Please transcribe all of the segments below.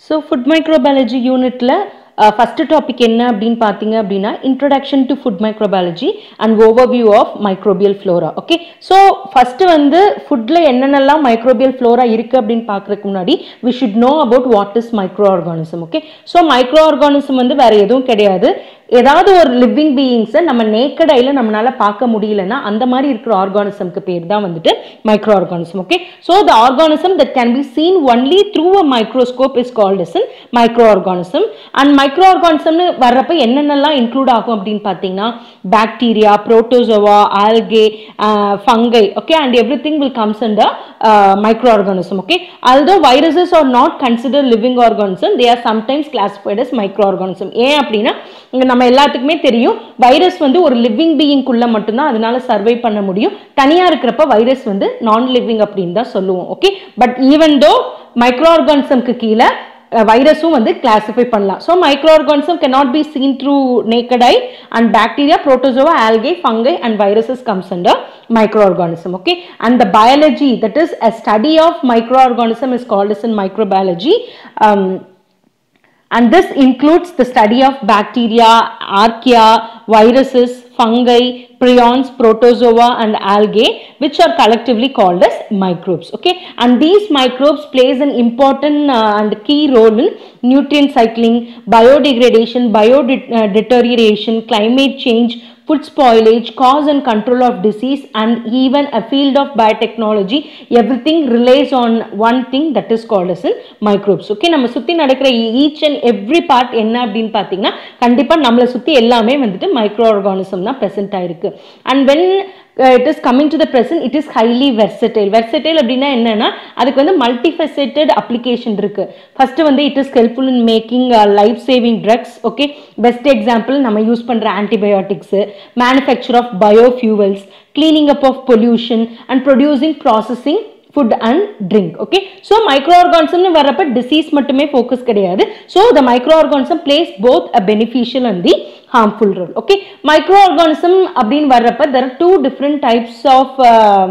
So food microbiology யூனிட்டில் first topic என்ன அப்படின்னு பார்த்தீங்க அப்படின்னா introduction to food microbiology and overview of microbial flora okay so first வந்து ஃபுட்டில் என்னென்னலாம் மைக்ரோபியல் ஃப்ளோரா இருக்குது அப்படின்னு பார்க்குறதுக்கு முன்னாடி we should know about what is microorganism okay so micro microorganism வந்து வேறு எதுவும் கிடையாது ஏதாவது ஒரு லிவிங் பீயிங்ஸை நம்ம நேக்கட் ஐயில் நம்மளால பார்க்க முடியலன்னா அந்த மாதிரி இருக்கிற ஆர்கானிசம்க்கு பேர் தான் வந்துட்டு microorganism okay so the organism that can be seen only through a microscope is called is microorganism and மைக்ரோ ஆர்கானிசம்னு வர்றப்ப என்னென்னலாம் இன்க்ளூட் ஆகும் அப்படின்னு பார்த்தீங்கன்னா bacteria protozoa algae fungi okay and everything will comes and microorganism okay although viruses are not considered living organism they are sometimes classified as micro organism ஏன் அப்படின்னா இங்க நம்ம எல்லாத்துக்குமே தெரியும் வைரஸ் வந்து ஒரு லிவிங் பீயிங்குள்ள மட்டும்தான் அதனால சர்வை பண்ண முடியும் தனியா இருக்கிறப்ப வைரஸ் வந்து நான் லிவிங் அப்படின்னு தான் சொல்லுவோம் ஓகே பட் ஈவன் தோ மைக்ரோ ஆர்கானிசம்க்கு கீழே வைரஸும் வந்து கிளாசிஃபை பண்ணலாம் so micro microorganism cannot be seen through naked eye and bacteria protozoa algae fungi and viruses comes under microorganism okay and the biology that is a study of microorganism is called as in microbiology um, and this includes the study of bacteria, archaea, viruses, fungi, prions, protozoa and algae which are collectively called as microbes okay and these microbes plays an important uh, and key role in nutrient cycling, biodegradation, biodeterioration, climate change, food spoilage, cause and control of disease and even a field of biotechnology everything relies on one thing that is called as in microbes okay நம்ம சுத்தி நடக்கிற each and every part என்ன அப்படின்னு பார்த்தீங்கன்னா கண்டிப்பா நம்மளை சுத்தி எல்லாமே வந்துட்டு மைக்ரோ ஆர்கானிசம் தான் present ஆயிருக்கு and when it is coming to the present it is highly versatile versatile அப்படின்னா என்னன்னா அதுக்கு வந்து மல்டிஃபெசேட்டட் அப்ளிகேஷன் இருக்கு ஃபர்ஸ்ட் வந்து it is helpful in making life saving drugs okay best example நம்ம யூஸ் பண்ற antibiotics manufacture of biofuels cleaning up of pollution and producing processing food and drink okay so மைக்ரோ ஆர்கானிசம்னு வரப்ப disease மட்டுமே focus கிடையாது so the microorganism plays both a beneficial and the harmful role okay microorganism அப்படின்னு வர்றப்ப there are two different types of um,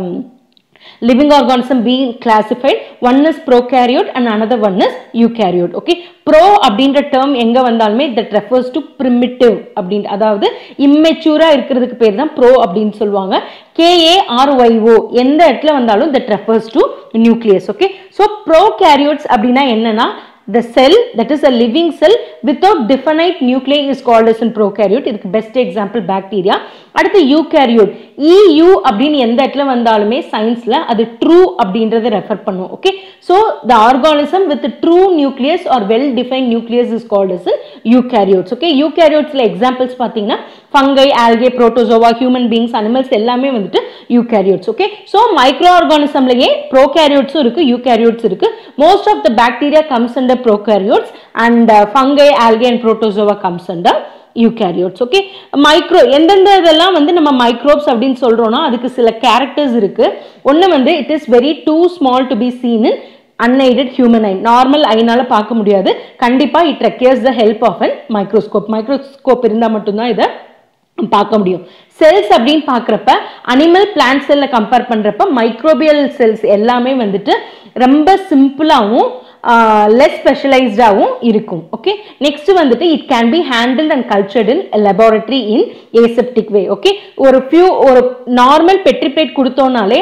living organism being classified one is prokaryote and another one is eukaryote okay pro அப்படின்ற term எங்க வந்தாலுமே that refers to primitive அப்படின்ற அதாவது இம்மெச்சூரா இருக்கிறதுக்கு பேர் தான் ப்ரோ அப்படின்னு சொல்லுவாங்க கேஏஆர்ஒய்ஓ எந்த இடத்துல வந்தாலும் that refers to nucleus okay so prokaryotes அப்படின்னா என்னன்னா the cell that is a living cell without definite nuclei is called as in prokaryote இதுக்கு best example bacteria அடுத்து eukaryote EU அப்படின்னு எந்த இடத்துல வந்தாலுமே சயின்ஸ்ல அது ட்ரூ அப்படின்றத ரெஃபர் பண்ணும் okay so the organism with true nucleus or well define nucleus is called as eukaryotes okay யூகேரியோட்ஸ்ல எக்ஸாம்பிள்ஸ் பார்த்தீங்கன்னா fungi algae protozoa human beings animals எல்லாமே வந்துட்டு யூகேரியோட்ஸ் ஓகே ஸோ மைக்ரோ ஆர்கானிசம்லயே ப்ரோகேரியோட்ஸும் இருக்கு யூகேரியோட்ஸ் இருக்கு most of the bacteria comes under prokaryotes and fungi algae and protozoa comes under eukaryotes okay micro எந்தெந்த இதெல்லாம் வந்து நம்ம மைக்ரோப்ஸ் அப்படின்னு சொல்றோம்னா அதுக்கு சில கேரக்டர்ஸ் இருக்கு ஒன்று வந்து it is very too small to be seen in unaided human eye normal ஐனால பார்க்க முடியாது கண்டிப்பா it requires the help of an microscope microscope இருந்தால் மட்டும்தான் இதை பார்க்க முடியும் செல்ஸ் அப்படின்னு பார்க்குறப்ப அனிமல் பிளான்ட் செல்ல கம்பேர் பண்ணுறப்ப மைக்ரோபியல் செல்ஸ் எல்லாமே வந்துட்டு ரொம்ப சிம்பிளாகவும் லெஸ் ஸ்பெஷலைஸ்டாகவும் இருக்கும் ஓகே நெக்ஸ்ட் வந்துட்டு it can be handle and cultured in laboratory in aseptic way okay ஒரு ஃபியூ ஒரு நார்மல் பெட்ரிபேட் கொடுத்தோம்னாலே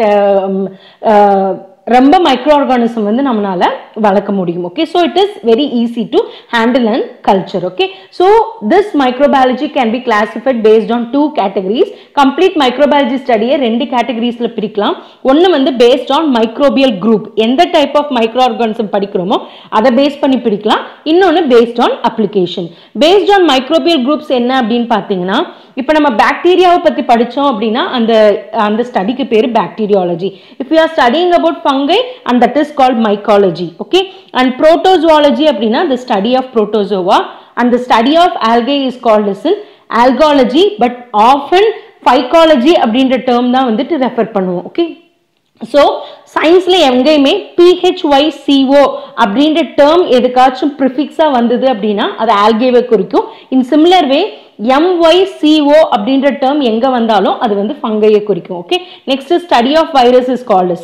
அதில் ரொம்ப மைக்ரோ ஆர்கானிசம் வந்து நம்மளால வளர்க்க முடியும் okay so it is very easy to handle and culture okay so this microbiology can be classified based on two categories complete microbiology ஸ்டடியை ரெண்டு கேட்டகரிஸில் பிரிக்கலாம் ஒன்று வந்து பேஸ்ட் ஆன் மைக்ரோபியல் குரூப் எந்த டைப் ஆஃப் மைக்ரோ ஆர்கானிசம் படிக்கிறோமோ அதை base பண்ணி பிரிக்கலாம் இன்னொன்று based on application based on microbial groups என்ன அப்படின்னு பார்த்தீங்கன்னா இப்போ நம்ம பாக்டீரியாவை பற்றி படித்தோம் அப்படின்னா அந்த அந்த ஸ்டடிக்கு பேர் bacteriology if you are studying about fungi and that is called mycology okay and protozoology அப்படின்னா the study of protozoa and the study of algae is called is in algology but often phycology அப்படின்ற term தான் வந்துட்டு refer பண்ணுவோம் okay so சயின்ஸில் எங்கேயுமே P H Y C O அப்படின்ற term எதுக்காச்சும் ப்ரிஃபிக்ஸாக வந்தது அப்படின்னா அது ஆல்கேவை குறிக்கும் இன் சிமிலர் வே எம்ஒய்சிஓ அப்படின்ற டேர்ம் எங்கே வந்தாலும் அது வந்து ஃபங்கையை குறிக்கும் okay next study of virus is called is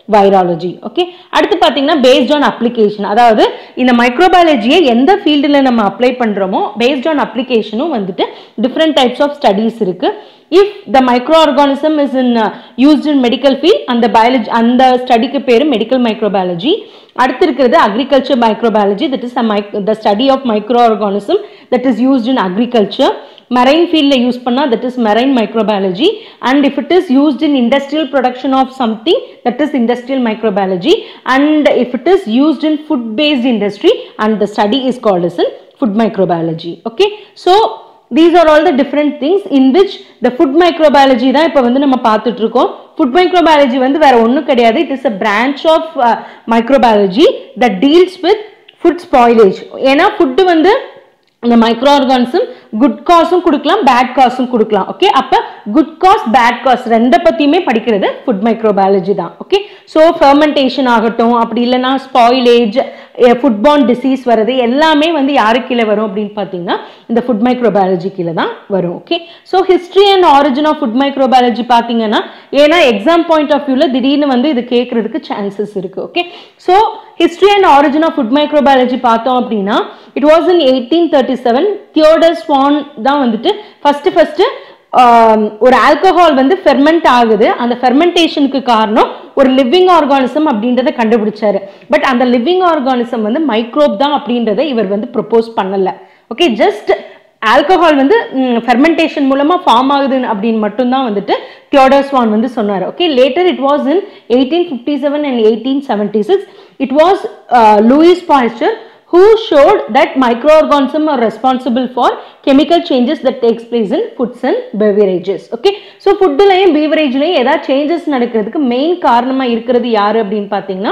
virology okay அடுத்து பார்த்தீங்கன்னா பேஸ்ட் ஆன் அப்ளிகேஷன் அதாவது இந்த மைக்ரோபயாலஜியை எந்த ஃபீல்டில் நம்ம அப்ளை பண்ணுறோமோ பேஸ்ட் ஆன் அப்ளிகேஷனும் வந்துட்டு டிஃப்ரெண்ட் டைப்ஸ் ஆஃப் ஸ்டடீஸ் இருக்கு if the microorganism is in used in medical field அந்த பயாலஜி அந்த ஸ்டடிக்கு பேர் மெடிக்கல் மைக்ரோபயாலஜி அடுத்து இருக்கிறது agriculture microbiology that is the study of microorganism that is used in agriculture marine ஃபீல்டில் use பண்ணால் that is marine microbiology and if it is used in industrial production of something that is industrial microbiology and if it is used in food based industry and the study is called is in food microbiology okay so these are all the different things in which the food microbiology தான் இப்போ வந்து நம்ம பார்த்துட்டு இருக்கோம் food microbiology வந்து வேற ஒன்றும் கிடையாது it is a branch of microbiology the deals with food spoilage ஏன்னா ஃபுட்டு வந்து இந்த மைக்ரோ ஆர்கானிசம் குட் காசும் கொடுக்கலாம் பேட் காசும் கொடுக்கலாம் ஓகே அப்போ குட் காஸ் பேட் காஸ் ரெண்டை பற்றியுமே படிக்கிறது ஃபுட் மைக்ரோபயாலஜி தான் ஓகே ஸோ ஃபெர்மெண்டேஷன் ஆகட்டும் அப்படி இல்லைன்னா ஸ்பாயிலேஜ் ஃபுட்பான் டிசீஸ் வர்றது எல்லாமே வந்து யாரு கீழே வரும் அப்படின்னு பார்த்தீங்கன்னா இந்த ஃபுட் மைக்ரோபயாலஜி கீழே தான் வரும் okay so history and origin of food microbiology பார்த்தீங்கன்னா ஏன்னா எக்ஸாம் பாயிண்ட் ஆஃப் வியூவில் திடீர்னு வந்து இது கேட்கறதுக்கு சான்சஸ் இருக்கு okay so history and origin of food microbiology பார்த்தோம் அப்படின்னா it was in eighteen thirty seven Theodor Schwann தான் வந்துட்டு ஃபர்ஸ்ட் ஃபர்ஸ்ட் ஒரு ஆல்கஹால் வந்து ஃபெர்மெண்ட் ஆகுது அந்த ஃபெர்மெண்டேஷனுக்கு காரணம் ஒரு லிவிங் ஆர்கானிசம் அப்படின்றத கண்டுபிடிச்சாரு பட் அந்த லிவிங் ஆர்கானிசம் வந்து மைக்ரோப் தான் அப்படின்றத இவர் வந்து ப்ரொப்போஸ் பண்ணல ஓகே ஜஸ்ட் ஆல்கஹால் வந்து ஃபெர்மெண்டேஷன் மூலமா ஃபார்ம் ஆகுது அப்படின்னு மட்டும்தான் வந்துட்டு தியோடர் ஸ்வான் வந்து சொன்னார் okay later it was in eighteen fifty seven and eighteen seventy six it was Louis Pasteur who showed that microorganisms are responsible for chemical changes that takes place in foods and beverages okay so ஃபுட்டுலையும் பீவரேஜ்லையும் ஏதாவது changes நடக்கிறதுக்கு main காரணமாக இருக்கிறது யார் அப்படின்னு பார்த்தீங்கன்னா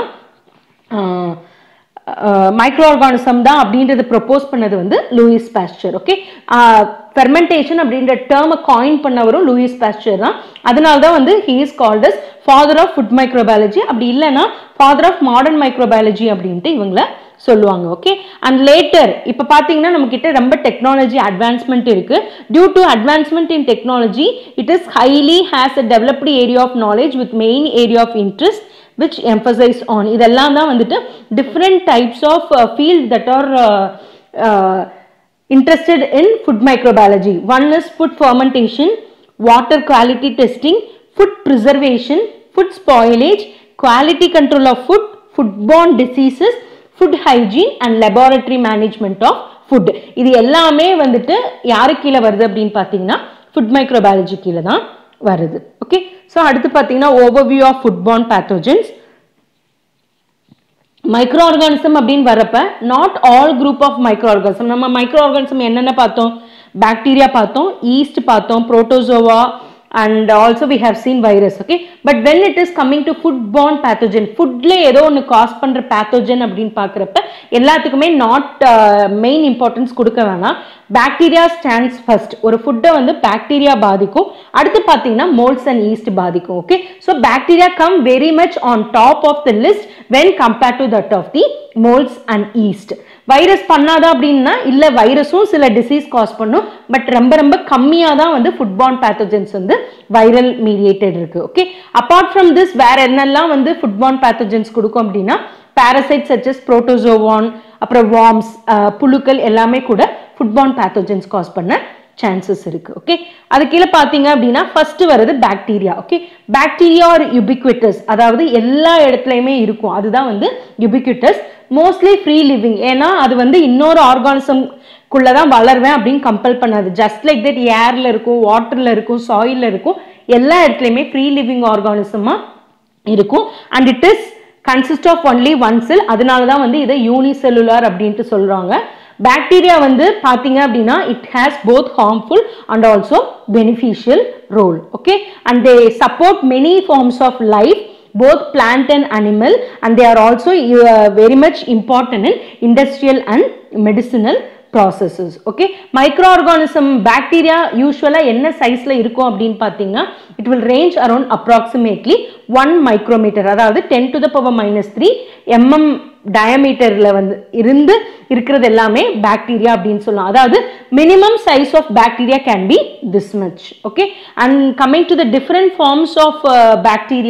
micro microorganism தான் அப்படின்றத ப்ரொப்போஸ் பண்ணது வந்து லூயிஸ் பாஸ்டர் ஓகே ஃபெர்மெண்டேஷன் அப்படின்ற டேர்மை காயின் பண்ணவரும் லூயிஸ் பாஸ்டர் தான் அதனால தான் வந்து he is called as father of food microbiology அப்படி இல்லைன்னா ஃபாதர் ஆஃப் மாடர்ன் மைக்ரோபயாலஜி அப்படின்ட்டு இவங்கள சொல்லுவாங்க ஓகே அண்ட் லேட்டர் இப்போ பார்த்தீங்கன்னா நம்ம கிட்ட ரொம்ப டெக்னாலஜி அட்வான்ஸ்மெண்ட் இருக்கு due to advancement in technology it is highly has a developed area of knowledge with main area of interest which emphasise on இதெல்லாம் தான் வந்துட்டு different types of field that are interested in food microbiology. One is food fermentation, water quality testing, food preservation, food spoilage, quality control of food, foodborne diseases, food hygiene and laboratory management of food. இது எல்லாமே வந்துட்டு யாரு கீழே வருது அப்படின்னு பார்த்தீங்கன்னா food microbiology கீழே தான் வருது ஓகே ஸோ அடுத்து பார்த்தீங்கன்னா overview of foodborne pathogens microorganism அப்படின்னு வரப்ப not all group of microorganism நம்ம மைக்ரோ ஆர்கானிசம் என்னென்ன பார்த்தோம் பாக்டீரியா பார்த்தோம் ஈஸ்ட் பார்த்தோம் protozoa and also we have seen virus okay but when it is coming to foodborne pathogen ஃபுட்ல ஏதோ ஒன்று காஸ் பண்ற பேத்தோஜன் அப்படின்னு பார்க்குறப்ப எல்லாத்துக்குமே நாட் மெயின் இம்பார்ட்டன்ஸ் கொடுக்க வேணாம் பாக்டீரியா ஸ்டாண்ட்ஸ் ஃபர்ஸ்ட் ஒரு ஃபுட்டை வந்து பாக்டீரியா பாதிக்கும் அடுத்து பார்த்தீங்கன்னா மோல்ஸ் அண்ட் ஈஸ்ட் பாதிக்கும் okay so bacteria come very much on top of the list when compared to that of the moulds and yeast virus பண்ணாதா அப்படின்னா இல்லை வைரஸும் சில டிசீஸ் காஸ் பண்ணும் பட் ரொம்ப ரொம்ப கம்மியாக தான் வந்து ஃபுட்பார்ன் பேத்தோஜன்ஸ் வந்து வைரல் மீடியேட்டட் இருக்கு ஓகே அப்பார்ட் ஃப்ரம் திஸ் வேற என்னெல்லாம் வந்து ஃபுட்பார்ன் பேத்தோஜன்ஸ் கொடுக்கும் அப்படின்னா பாரசைட் சச்சஸ் புரோட்டோசோவான் அப்புறம் வார்ம்ஸ் புழுக்கள் எல்லாமே கூட ஃபுட்பார்ன் பேத்தோஜன்ஸ் காஸ் பண்ண சான்சஸ் இருக்கு ஓகே அது கீழே பார்த்தீங்க அப்படின்னா ஃபர்ஸ்ட் வருது bacteria okay bacteria are ubiquitous அதாவது எல்லா இடத்துலையுமே இருக்கும் அதுதான் வந்து யுபிக்விட்டஸ் மோஸ்ட்லி ஃப்ரீ லிவிங் ஏன்னா அது வந்து இன்னொரு ஆர்கானிசம் குள்ள தான் வளருவேன் அப்படின்னு கம்பல் பண்ணாது ஜஸ்ட் லைக் தட் ஏர்ல இருக்கும் வாட்டர்ல இருக்கும் சாயில்ல இருக்கும் எல்லா இடத்துலையுமே ஃப்ரீ லிவிங் ஆர்கானிசமா இருக்கும் and it is consist of only one cell அதனால தான் வந்து இதை யூனிசெல்லுலார் அப்படின்ட்டு சொல்றாங்க பாக்டீரியா வந்து பார்த்தீங்க அப்படின்னா it has both harmful and also beneficial role okay and they support many forms of life both plant and animal and they are also uh, very much important in industrial and medicinal processes okay microorganism bacteria usually என்ன சைஸ்ல இருக்கும் அப்படின்னு பார்த்தீங்கன்னா it will range around approximately one micrometre அதாவது ten to the power minus three M M டயமீட்டர்ல வந்து இருந்து இருக்கிறது எல்லாமே பாக்டீரியா அப்படின்னு சொல்லலாம் அதாவது minimum size of bacteria can be this much okay and coming to the different forms of bacteria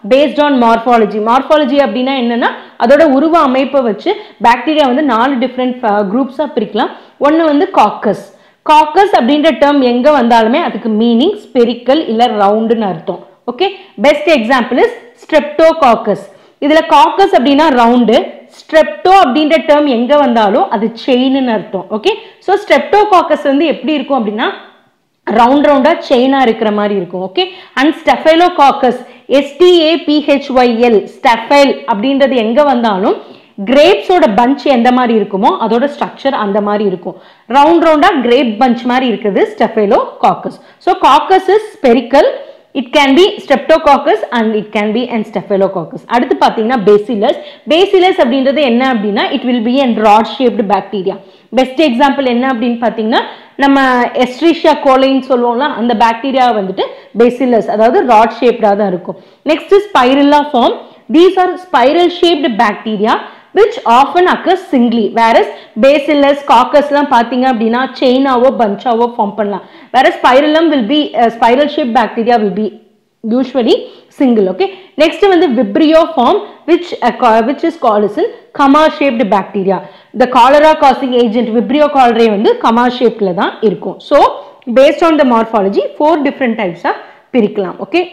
based on morphology morphology அப்படின்னா என்னன்னா அதோட உருவ அமைப்பை வச்சு பாக்டீரியா வந்து நாலு டிஃப்ரெண்ட் குரூப்ஸாக பிரிக்கலாம் ஒன்று வந்து காக்கஸ் காக்கஸ் அப்படின்ற டேர்ம் எங்கே வந்தாலுமே அதுக்கு மீனிங் ஸ்பெரிக்கல் இல்லை ரவுண்டுன்னு அர்த்தம் okay best example is streptococcus இதில் காக்கஸ் அப்படின்னா ரவுண்டு ஸ்ட்ரெப்டோ அப்படின்ற டேர்ம் எங்கே வந்தாலும் அது செயின்னு அர்த்தம் ஓகே ஸோ ஸ்ட்ரெப்டோகாக்கஸ் வந்து எப்படி இருக்கும் அப்படின்னா ரவுண்ட் ரவுண்டாக செயினாக இருக்கிற மாதிரி இருக்கும் ஓகே அண்ட் ஸ்டெஃபைலோகாக்கஸ் எஸ்டிஏபிஹெச்ஒய்எல் ஸ்டெஃபைல் அப்படின்றது எங்கே வந்தாலும் கிரேப்ஸோட பஞ்ச் எந்த மாதிரி இருக்குமோ அதோட ஸ்ட்ரக்சர் அந்த மாதிரி இருக்கும் ரவுண்ட் ரவுண்டாக கிரேப் பஞ்ச் மாதிரி இருக்குது staphylococcus so coccus is spherical it can be streptococcus and it can be and staphylococcus அடுத்து பார்த்தீங்கன்னா பேசிலஸ் பேசிலஸ் அப்படின்றது என்ன அப்படின்னா it will be and rod shaped bacteria best example என்ன அப்படின்னு பார்த்தீங்கன்னா நம்ம எஸ்ட்ரிஷியா கோலைன்னு சொல்லுவோம்ல அந்த பாக்டீரியா வந்துட்டு பேசிலஸ் அதாவது ராட் ஷேப்டாக தான் இருக்கும் நெக்ஸ்ட் ஸ்பைரல்லா form these are spiral shaped bacteria which often occurs singly whereas bacillus coccus லாம் பார்த்தீங்க அப்படின்னா செயினாவோ பஞ்சாவோ ஃபார்ம் பண்ணலாம் whereas spirillum will be uh, spiral shaped bacteria will be usually single okay next வந்து vibrio form which uh, ca- which is called as in comma shaped bacteria the cholera causing agent vibrio cholerae வந்து comma shapedல தான் இருக்கும் so based on the morphology four different types ஆ பிரிக்கலாம் okay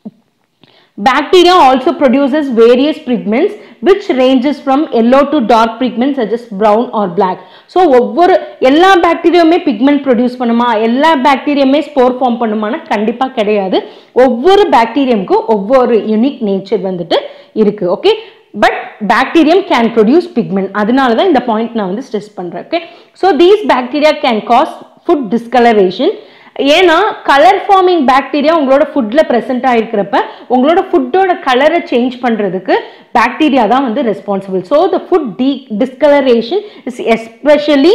Bacteria also produces various pigments which ranges from yellow to dark pigments such as brown or black. So ஒவ்வொரு எல்லா பாக்டீரியாவுமே pigment produce பண்ணுமா எல்லா பாக்டீரியாவுமே spore form பண்ணுமானா கண்டிப்பாக கிடையாது ஒவ்வொரு பாக்டீரியமுக்கும் ஒவ்வொரு unique nature வந்துட்டு இருக்கு okay but bacterium can produce pigment அதனால தான் இந்த பாயிண்ட் நான் வந்து ஸ்ட்ரெஸ் பண்ணுறேன் okay so these bacteria can cause food discoloration ஏன்னா கலர் ஃபார்மிங் பாக்டீரியா உங்களோட ஃபுட்டில் ப்ரெசென்ட் ஆகிருக்கிறப்ப உங்களோட ஃபுட்டோட கலரை சேஞ்ச் பண்ணுறதுக்கு பாக்டீரியா தான் வந்து ரெஸ்பான்சிபிள் ஸோ த ஃபுட் டி discoloration is especially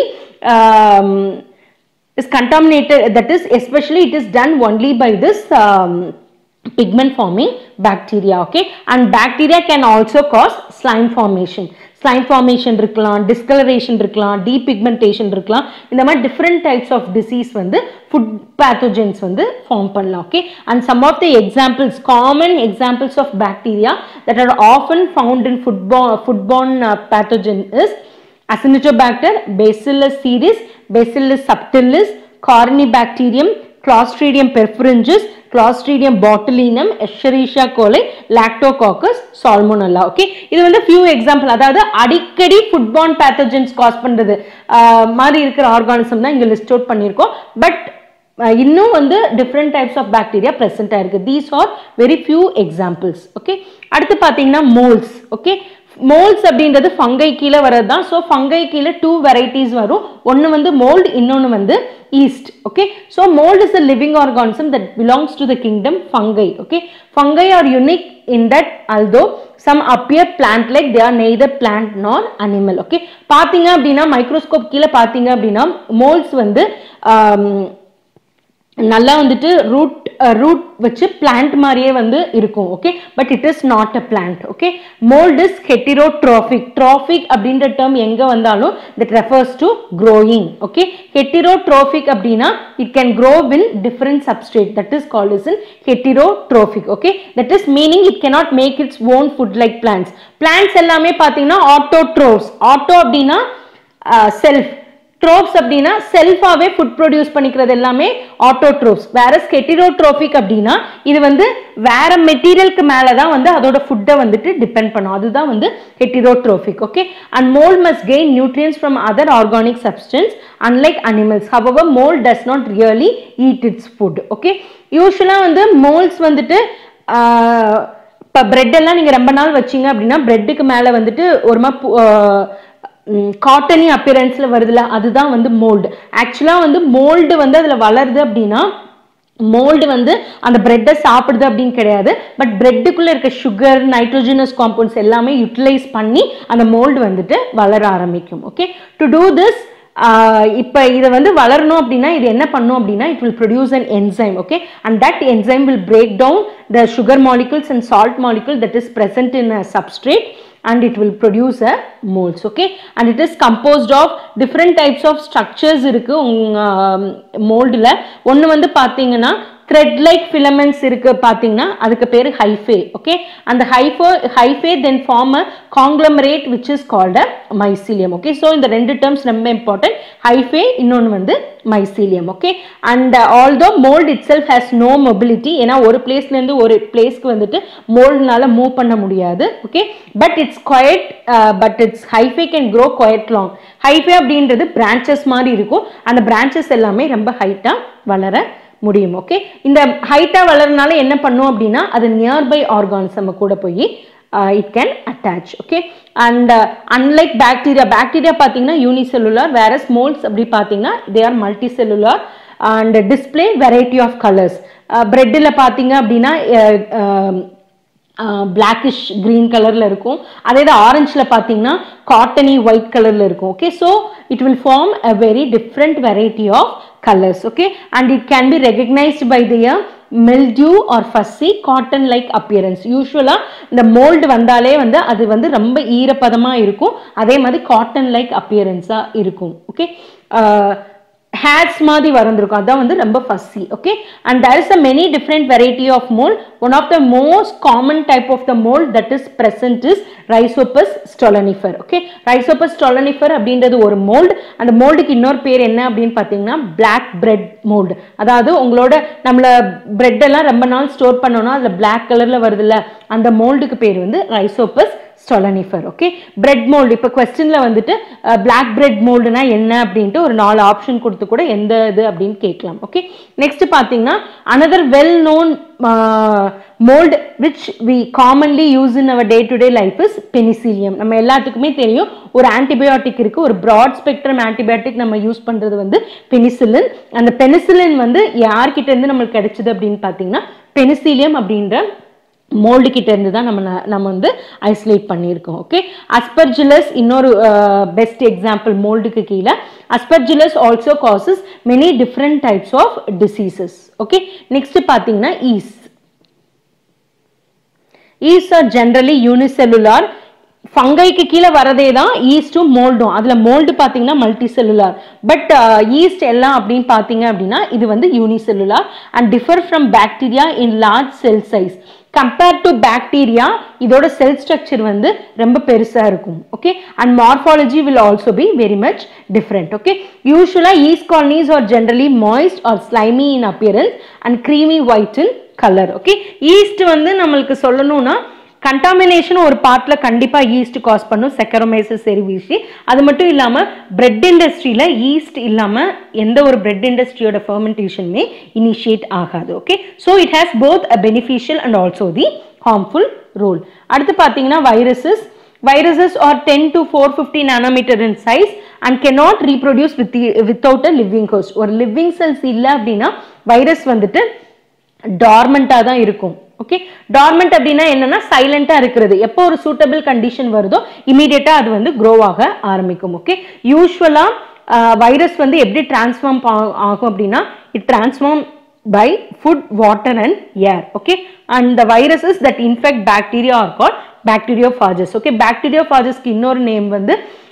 is contaminated that is especially it is done only by this um, pigment forming bacteria okay and bacteria can also cause slime formation slime formation இருக்கலாம் discoloration இருக்கலாம் depigmentation இருக்கலாம் இந்த மாதிரி different types of disease வந்து food pathogens வந்து form பண்ணலாம் okay and some of the examples common examples of bacteria that are often found in foodborne foodborne uh, pathogen is Acinetobacter, Bacillus cereus, Bacillus subtilis, Corynebacterium, Clostridium perfringens, Clostridium botulinum, Escherichia coli, Lactococcus, Salmonella. Okay இது வந்து few example அதாவது அடிக்கடி foodborne pathogens cos பண்ணுறது மாதிரி இருக்கிற organism தான் இங்கே list out பண்ணியிருக்கோம் பட் இன்னும் வந்து different types of bacteria present ஆயிருக்கு these are very few examples okay அடுத்து பார்த்தீங்கன்னா மோல்ஸ் ஓகே மோல்ஸ் அப்படின்றது ஃபங்கை கீழே வர்றது தான் ஸோ ஃபங்கை கீழே டூ வெரைட்டிஸ் வரும் ஒன்று வந்து மோல்டு இன்னொன்று வந்து east okay so mould is a living organism that belongs to the kingdom fungi okay fungi R unique in that although some appear plant like they are neither plant நார் animal okay பார்த்தீங்க அப்படின்னா microscope கீழே பார்த்தீங்க அப்படின்னா moles வந்து நல்லா வந்துட்டு root root வச்சு பிளான்ட் மாதிரியே வந்து இருக்கும் okay but it is not a plant okay mould is heterotrophic trophic அப்படின்ற டேர்ம் எங்கே வந்தாலும் that refers to growing okay heterotrophic அப்படின்னா it can grow in different substrate that is called is in heterotrophic okay that is meaning it cannot make its own food like plants plants எல்லாமே பார்த்தீங்கன்னா autotrophs auto அப்படின்னா self trophs அப்படின்னா செல்ஃபாவே food produce பண்ணிக்கிறது எல்லாமே autotrophs வேற ஸ்கெட்டிரோட்ரோபிக் அப்படின்னா இது வந்து வேற மெட்டீரியலுக்கு மேலே தான் வந்து அதோட ஃபுட்டை வந்துட்டு டிபெண்ட் பண்ணும் அதுதான் வந்து heterotrophic okay and mould must gain nutrients from other organic substances unlike animals however mould does not really eat its food okay யூஸ்வலாக வந்து மோல்ஸ் வந்துட்டு இப்போ பிரெட் எல்லாம் நீங்கள் ரொம்ப நாள் வச்சீங்க அப்படின்னா பிரெட்டுக்கு மேலே வந்துட்டு ஒரு மாதிரி காட்டனி அப்பியரன்ஸில் வருதுல அதுதான் வந்து மோல்டு ஆக்சுவலாக வந்து மோல்டு வந்து அதில் வளருது அப்படின்னா மோல்டு வந்து அந்த பிரெட்டை சாப்பிடுது அப்படின்னு கிடையாது பட் பிரெட்டுக்குள்ளே இருக்க சுகர் நைட்ரோஜனஸ் காம்பவுண்ட்ஸ் எல்லாமே யூட்டிலைஸ் பண்ணி அந்த மோல்டு வந்துட்டு வளர ஆரம்பிக்கும் ஓகே டு டூ திஸ் இப்போ இதை வந்து வளரணும் அப்படின்னா இது என்ன பண்ணும் அப்படின்னா it will produce an enzyme okay and that enzyme will break down the sugar molecules and salt molecule that is present in a substrate and it will produce a moles okay and it is composed of different types of structures இருக்கு உங்க மோல்டில் ஒன்று வந்து பார்த்தீங்கன்னா thread like filaments இருக்கு பார்த்தீங்கன்னா அதுக்கு பேர் hyphae okay அந்த hypha hyphae then form a conglomerate which is called a mycelium okay so இந்த ரெண்டு டேர்ம்ஸ் ரொம்ப இம்பார்ட்டன்ட் ஹைஃபே இன்னொன்று வந்து mycelium okay and although mould itself has no mobility ஏன்னா ஒரு பிளேஸ்லேருந்து ஒரு பிளேஸ்க்கு வந்துட்டு மோல்ட்னால மூவ் பண்ண முடியாது okay but it's quite but it's hyphae can grow quite long hyphae அப்படின்றது பிரான்ச்சஸ் மாதிரி இருக்கும் அந்த பிரான்ச்சஸ் எல்லாமே ரொம்ப ஹைட்டாக வளர முடியும் ஓகே இந்த ஹைட்டாக வளரனால என்ன பண்ணும் அப்படின்னா அது நியர்பை ஆர்கானிசம் கூட போய் it can attach okay and unlike bacteria bacteria பார்த்தீங்கன்னா யூனிசெல்லுலார் வேற ஸ்மோல்ஸ் அப்படி பார்த்தீங்கன்னா they are multicellular and display variety of colours பிரெட்டில் பார்த்தீங்க அப்படின்னா பிளாக்கிஷ் க்ரீன் கலரில் இருக்கும் அதே இது ஆரஞ்சில் பார்த்தீங்கன்னா காட்டனி ஒயிட் கலரில் இருக்கும் okay so it will form a very different variety of colours okay and it can B recognised by their mildew R ஃபஸ்ஸி cotton like appearance யூஸ்வலாக இந்த மோல்டு வந்தாலே வந்து அது வந்து ரொம்ப ஈரப்பதமாக இருக்கும் அதே மாதிரி காட்டன் லைக் அப்பியரன்ஸாக இருக்கும் ஓகே ஹேட்ஸ் மாதிரி வந்திருக்கும் அதான் வந்து ரொம்ப fuzzy okay and there is a many different variety of mould one of the most common type of the mould that is present is Rhizopus stolonifer okay Rhizopus stolonifer அப்படின்றது ஒரு mould அந்த மோல்டுக்கு இன்னொரு பேர் என்ன அப்படின்னு பார்த்தீங்கன்னா பிளாக் பிரெட் மோல்டு அதாவது உங்களோட நம்மள பிரெட் எல்லாம் ரொம்ப நாள் ஸ்டோர் பண்ணோம்னா அதில் பிளாக் கலரில் வருதுல்ல அந்த மோல்டுக்கு பேர் வந்து Rhizopus stolonifer okay bread mould இப்போ கொஸ்டினில் வந்துட்டு பிளாக் பிரெட் மோல்டுனா என்ன அப்படின்ட்டு ஒரு நாலு ஆப்ஷன் கொடுத்து கூட எந்த இது அப்படின்னு கேட்கலாம் ஓகே நெக்ஸ்ட் பார்த்தீங்கன்னா another well known mould which we commonly use in our day to day life is Penicillium நம்ம எல்லாத்துக்குமே தெரியும் ஒரு ஆன்டிபயோட்டிக் இருக்கு ஒரு ப்ராட் ஸ்பெக்ட்ரம் ஆன்டிபயோட்டிக் நம்ம யூஸ் பண்றது வந்து பெனிசிலின் அந்த பெனிசிலின் வந்து யார்கிட்ட இருந்து நம்மளுக்கு கிடைச்சது அப்படின்னு பார்த்தீங்கன்னா பெனிசிலியம் அப்படின்ற மோல்டு கிட்ட இருந்து தான் நம்ம ந- நம்ம வந்து ஐசோலேட் பண்ணியிருக்கோம் ஓகே அஸ்பர்ஜிலஸ் இன்னொரு பெஸ்ட் எக்ஸாம்பிள் மோல்டுக்கு கீழே Aspergillus also causes many different types of diseases okay next பார்த்தீங்கன்னா is yeast are generally unicellular ஃபங்கைக்கு கீழே வரதே தான் ஈஸ்ட்டும் மோல்டும் அதில் மோல்டு பார்த்தீங்கன்னா மல்டி செல்லுலார் பட் ஈஸ்ட் எல்லாம் அப்படின்னு பார்த்தீங்க அப்படின்னா இது வந்து unicellular and differ from bacteria in large cell size compared to bacteria இதோட செல் ஸ்ட்ரக்சர் வந்து ரொம்ப பெருசாக இருக்கும் okay and morphology will also be very much different okay யூஸ்வலாக yeast colonies are generally moist or slimy in appearance and creamy white in colour okay yeast வந்து நம்மளுக்கு சொல்லணும்னா contamination ஒரு பார்ட்ல கண்டிப்பா ஈஸ்ட் காஸ் பண்ணும் செக்கரோமைசஸ் செரிவிஷி அது மட்டும் இல்லாம பிரெட் இண்டஸ்ட்ரியில ஈஸ்ட் இல்லாம எந்த ஒரு பிரெட் இண்டஸ்ட்ரியோட ஃபர்மெண்டேஷனுமே இனிஷியேட் ஆகாது okay so it has both a beneficial and also the harmful role அடுத்து பார்த்தீங்கன்னா viruses viruses are 10 to 450 nanometer in size and cannot reproduce with the, without a living host ஒரு living cells இல்லை அப்படின்னா virus வந்துட்டு டார்மெண்ட்டாக தான் இருக்கும் okay torment அப்படின்னா என்னன்னா சைலண்டா இருக்கிறது எப்போ ஒரு சூட்டபிள் கண்டிஷன் வருதோ இமீடியட்டா அது வந்து க்ரோ ஆக ஆரம்பிக்கும் ஓகே யூஸ்வலா வைரஸ் வந்து எப்படி டிரான்ஸ்ஃபார்ம் ஆகும் அப்படின்னா it transform by food, water and air. Okay, and the viruses that infect bacteria are called bacteriophages. Okay, bacteriophages க்கு இன்னொரு நேம் வந்து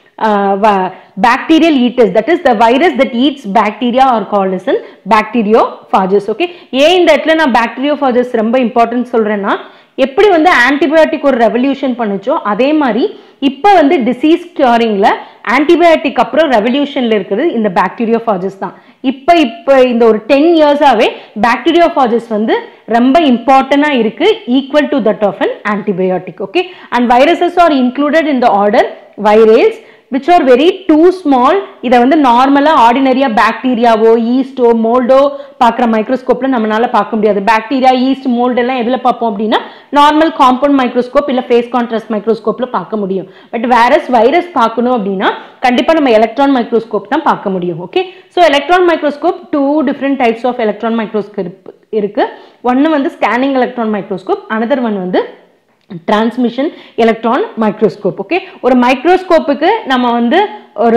bacterial eaters. That is the virus that eats bacteria are called as an bacteriophages. Okay, ஏன் இந்த இடத்துல நான் bacteriophages ரொம்ப important சொல்றேன்னா எப்படி வந்து ஆன்டிபயோட்டிக் ஒரு ரெவல்யூஷன் பண்ணுச்சோ அதே மாதிரி இப்போ வந்து டிசீஸ் கியூரிங்ல ஆன்டிபயோட்டிக் அப்புறம் ரெவல்யூஷன்ல இருக்கிறது இந்த பாக்டீரியோஃபாஜஸ் தான் இப்போ இப்போ இந்த ஒரு டென் இயர்ஸாவே பாக்டீரியோஃபாஜஸ் வந்து ரொம்ப இம்பார்ட்டண்டா இருக்கு equal to that of an antibiotic okay and viruses are included in the order Virales which are very too small இதை வந்து நார்மலாக ஆர்டினரியாக பாக்டீரியாவோ ஈஸ்டோ மோல்டோ பார்க்குற மைக்ரோஸ்கோப்பில் நம்மளால பார்க்க முடியாது பாக்டீரியா ஈஸ்ட் மோல்டு எல்லாம் எதில் பார்ப்போம் அப்படின்னா நார்மல் காம்பவுண்ட் மைக்ரோஸ்கோப் இல்லை ஃபேஸ் கான்ட்ராஸ்ட் மைக்ரோஸ்கோப்பில் பார்க்க முடியும் பட் வேரஸ் வைரஸ் பார்க்கணும் அப்படின்னா கண்டிப்பாக நம்ம எலக்ட்ரான் மைக்ரோஸ்கோப் தான் பார்க்க முடியும் okay so electron microscope two different types of electron microscope இருக்கு ஒன்று வந்து scanning electron microscope another one வந்து டிரான்ஸ்மிஷன் எலக்ட்ரான் மைக்ரோஸ்கோப் ஓகே ஒரு மைக்ரோஸ்கோப்புக்கு நம்ம வந்து ஒரு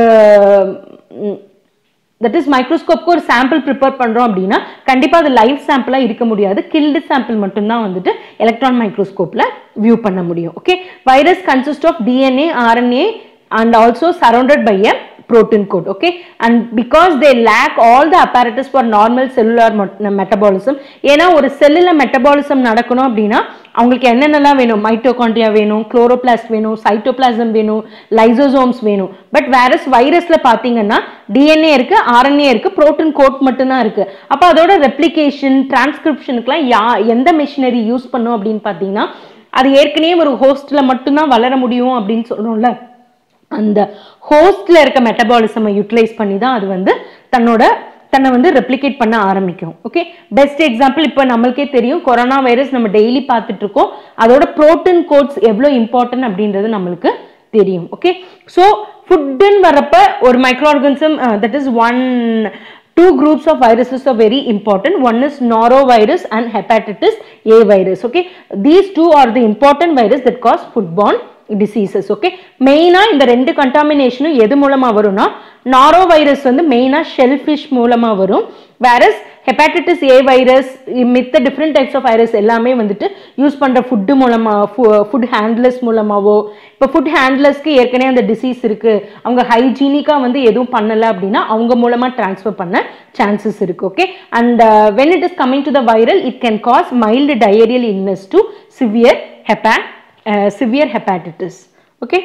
தட் இஸ் மைக்ரோஸ்கோப்க்கு ஒரு சாம்பிள் ப்ரிப்பேர் பண்ணுறோம் அப்படின்னா கண்டிப்பாக அது லைவ் சாம்பிளாக இருக்க முடியாது கில்டு சாம்பிள் மட்டும்தான் வந்துட்டு எலக்ட்ரான் மைக்ரோஸ்கோப்பில் வியூ பண்ண முடியும் okay virus consist of DNA RNA and also surrounded by a protein coat okay and because they lack all the apparatus for normal cellular mot- metabolism ஏன்னா ஒரு செல்லுல மெட்டபாலிசம் நடக்கணும் அப்படின்னா அவங்களுக்கு என்னென்னலாம் வேணும் மைட்டோகாண்ட்ரியா வேணும் குளோரோபிளாஸ்ட் வேணும் சைட்டோபிளாசம் வேணும் லைசோசோம்ஸ் வேணும் பட் வேரஸ் வைரஸ்ல பாத்தீங்கன்னா டிஎன்ஏ இருக்கு ஆர்என்ஏ இருக்கு புரோட்டீன் கோட் மட்டும்தான் இருக்கு அப்ப அதோட ரெப்ளிகேஷன் டிரான்ஸ்கிரிப்ஷனுக்குலாம் யா எந்த மிஷினரி யூஸ் பண்ணும் அப்படின்னு பாத்தீங்கன்னா அது ஏற்கனவே ஒரு ஹோஸ்ட்ல மட்டும்தான் வளர முடியும் அப்படின்னு சொல்றோம்ல அந்த ஹோஸ்ட்ல இருக்க மெட்டபாலிசமை யூட்டிலைஸ் பண்ணி தான் அது வந்து தன்னோட தன்னை வந்து ரெப்ளிகேட் பண்ண ஆரம்பிக்கும் ஓகே பெஸ்ட் எக்ஸாம்பிள் இப்போ நம்மளுக்கே தெரியும் கொரோனா வைரஸ் நம்ம டெய்லி பார்த்துட்டு இருக்கோம் அதோட புரோட்டீன் கோட்ஸ் எவ்வளோ இம்பார்ட்டன்ட் அப்படின்றது நம்மளுக்கு தெரியும் ஓகே ஸோ ஃபுட்டுன்னு வரப்ப ஒரு microorganism that is one two groups of viruses are very important one is norovirus and hepatitis a virus okay these two are the important virus that cause foodborne diseases okay மெயினா இந்த ரெண்டு கண்டாமினேஷனும் எது மூலமா வரும்னா narrow virus வந்து மெயினா shellfish மூலமா வரும் வேரஸ் ஹெப்பாட்டிட்டிஸ் ஏ வைரஸ் மித்த டிஃப்ரெண்ட் டைப்ஸ் ஆஃப் வைரஸ் எல்லாமே வந்துட்டு யூஸ் பண்ற ஃபுட்டு மூலமா ஃபுட் ஹேண்ட்லர்ஸ் மூலமாவோ இப்போ ஃபுட் ஹேண்ட்லர்ஸ்க்கு ஏற்கனவே அந்த டிசீஸ் இருக்கு அவங்க ஹைஜீனிக்கா வந்து எதுவும் பண்ணல அப்படின்னா அவங்க மூலமா டிரான்ஸ்ஃபர் பண்ண சான்சஸ் இருக்கு okay and when it is coming to the viral it can cause mild diarrhoeal illness to severe hepa severe hepatitis okay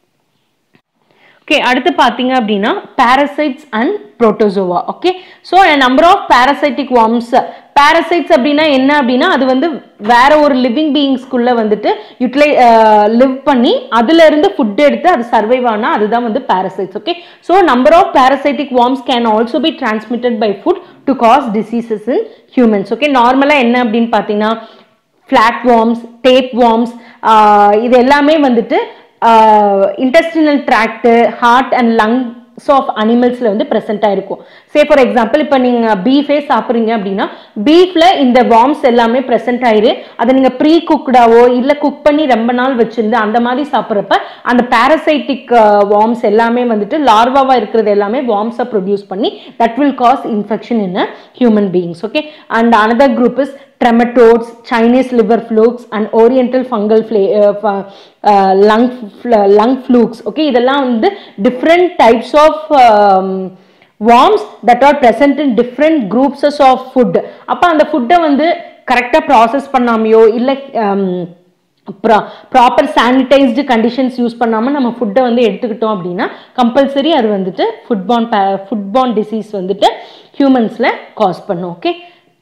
okay அடுத்து பார்த்தீங்க அப்படின்னா parasites and protozoa okay so number of parasitic worms parasites அப்படின்னா என்ன அப்படின்னா அது வந்து வேற ஒரு லிவிங் பீயிங்ஸ்குள்ள வந்துட்டு யூட்டிலை லிவ் பண்ணி அதுல இருந்து ஃபுட் எடுத்து அது சர்வைவ் ஆனா அதுதான் வந்து parasites okay so number of parasitic worms can also be transmitted by food to cause diseases in humans okay நார்மலாக என்ன அப்படின்னு பார்த்தீங்கன்னா ஃப்ளாட் வார்ம்ஸ் டேப் வார்ம்ஸ் இது எல்லாமே வந்துட்டு intestinal tract heart and lungs of அனிமல்ஸில் வந்து ப்ரெசென்ட் ஆயிருக்கும் சே ஃபார் எக்ஸாம்பிள் இப்போ நீங்கள் பீஃபே சாப்பிட்றீங்க அப்படின்னா பீஃப்ல இந்த வார்ம்ஸ் எல்லாமே ப்ரெசென்ட் ஆயிரு அதை நீங்கள் ப்ரீ குக்டாவோ இல்லை குக் பண்ணி ரொம்ப நாள் வச்சிருந்து அந்த மாதிரி சாப்பிட்றப்ப அந்த பாரசைட்டிக் வார்ம்ஸ் எல்லாமே வந்துட்டு லார்வாவா இருக்கிறது எல்லாமே வார்ம்ஸை ப்ரொடியூஸ் பண்ணி that will cause infection in human beings okay and another group is trematodes, Chinese liver flukes, and oriental fungal fla- uh, fu- uh, lung, fl- lung flukes. Okay, இதெல்லாம் வந்து different types of um, worms that are present in different groups of food. அப்போ அந்த ஃபுட்டை வந்து கரெக்டாக process பண்ணாமையோ இல்லை proper sanitised conditions use பண்ணாமல் நம்ம ஃபுட்டை வந்து எடுத்துக்கிட்டோம் அப்படின்னா கம்பல்சரி அது வந்துட்டு ஃபுட்பான் ஃபுட்பான் டிசீஸ் வந்துட்டு ஹியூமன்ஸில் காஸ் பண்ணும் okay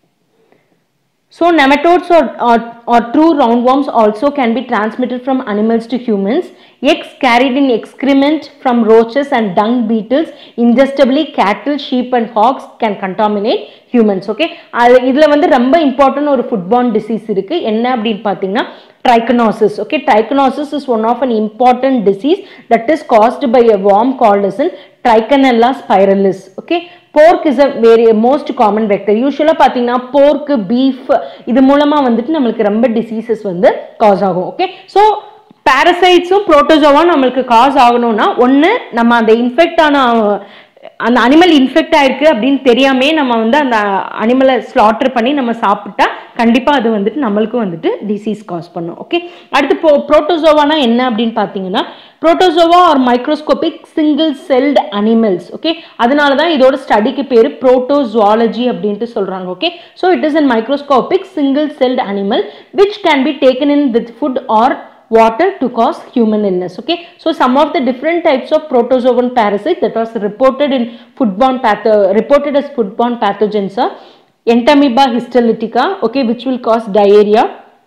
So nematodes or, or, or true roundworms also can be transmitted from animals to humans. Eggs carried in excrement from roaches and dung beetles, ingestably cattle, sheep and hogs can contaminate humans. Okay, அது இதில் வந்து ரொம்ப important ஒரு foodborne disease இருக்கு என்ன அப்படின்னு பார்த்தீங்கன்னா trichinosis okay trichinosis is one of an important disease that is caused by a worm called as in trichinella spiralis okay pork is a very most common vector யூஸ்வலாக பார்த்தீங்கன்னா போர்க்கு beef இது மூலமாக வந்துட்டு நம்மளுக்கு ரொம்ப டிசீசஸ் வந்து காஸ் ஆகும் okay so பாரசைட்ஸும் புரோட்டோசோவும் நம்மளுக்கு காஸ் ஆகணும்னா ஒன்று நம்ம அந்த இன்ஃபெக்ட் ஆன அந்த அனிமல் இன்ஃபெக்ட் ஆயிருக்கு அப்படின்னு தெரியாமே நம்ம வந்து அந்த அனிமலை ஸ்லாட்டர் பண்ணி நம்ம சாப்பிட்டா கண்டிப்பாக அது வந்துட்டு நம்மளுக்கு வந்துட்டு டிசீஸ் காஸ் பண்ணும் ஓகே அடுத்து போ புரோட்டோசோவானா என்ன அப்படின்னு பார்த்தீங்கன்னா protozoa are microscopic single celled animals okay அதனால தான் இதோட ஸ்டடிக்கு பேர் புரோட்டோசுவாலஜி அப்படின்ட்டு சொல்கிறாங்க okay so it is an microscopic single celled animal which can be taken in with food or water to cause human illness okay so some of the different types of protozoan parasites that was reported in foodborne patho reported as foodborne pathogens are entamoeba histolytica okay which will cause diarrhea